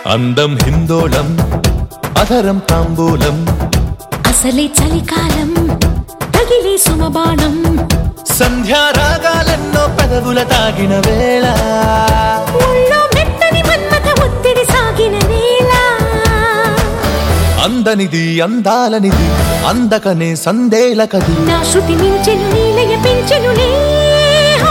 అందం హిందోళం అధరం తాంబూలం అసలే చలికాలం తగిలే సుమబాణం సంధ్యారాగాలెన్నో పెదవుల తాగిన వేళ ఒళ్ళో మెత్తని మన్మథ ఒత్తిడి సాగిన వేళ అందనిది అందాలనిది అందకనే సందేలకది నా శృతి మించెను నీలయ పెంచెను నేహా.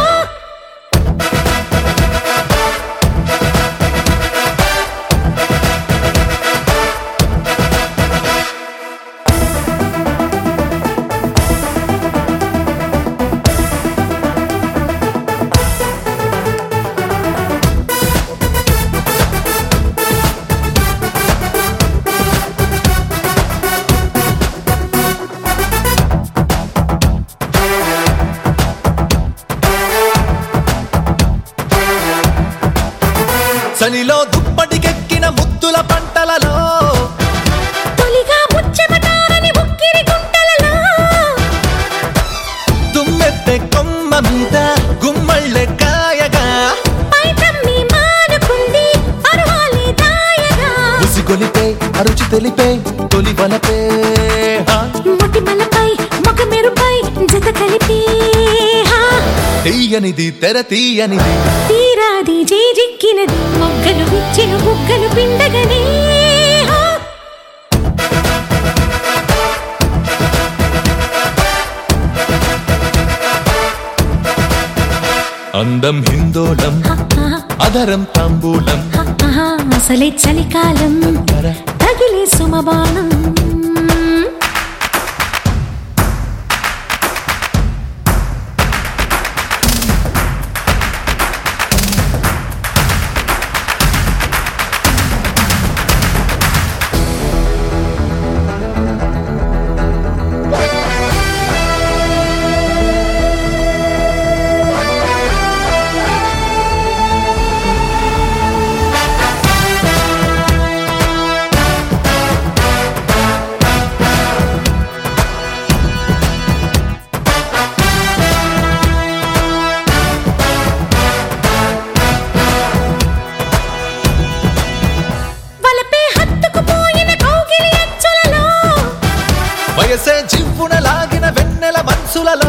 చలిలో దుప్పటికెక్కిన ముద్దుల పంటలలో తొలిగా ముచ్చెమటారని ఉక్కిరి గుంటలలో తుమ్మెత్తే కొమ్మ మీద గుమ్మళ్ళె కాయగా పైటమ్మి మానుకుంది పర్వాలే దాయగా ఉసిగొలిపే అరుచి తెలిపే తొలి వలపే హా. మొటిమలపై మొగ మెరుపై జత కలిపి హా. తీయనిది తెర తీయనిది తీరాది జేజిక్కినది మొగ్గలు విచ్చిన బుగ్గలు పిండగనే హా. అందం హిందోళం అధరం తాంబూలం ఆహా, అసలే చలికాలం కర తగిలే సుమబాణం వలపే హత్తుకుపోయిన కౌగిలి అంచులలో వయసే జివ్వున లాగిన వెన్నెల మనసులలో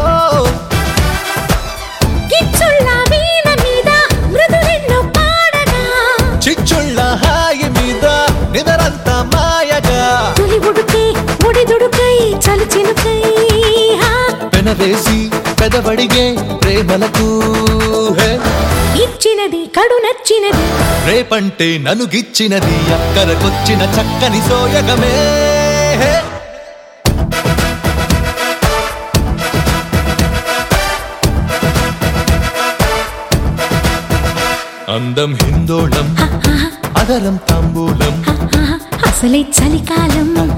కిచ్చుళ్ళ వీణ మీద మృదులెన్నో పాడగా చిచ్చుళ్ళ హాయి మీద నిదరంతా మాయగా తొలి ఉడుకే ఉడిదుడుకై చలి చినుకై హా. పెనవేసి పెదవడిగే ప్రేమలకు హే. ఇచ్చినది కడు నచ్చినది రేపంటే ననుగిచ్చినది అక్కరకొచ్చిన చక్కని సోయగమే హే. అందం హిందోళం అదరం తాంబూలం ఆహా, అసలే చలికాలం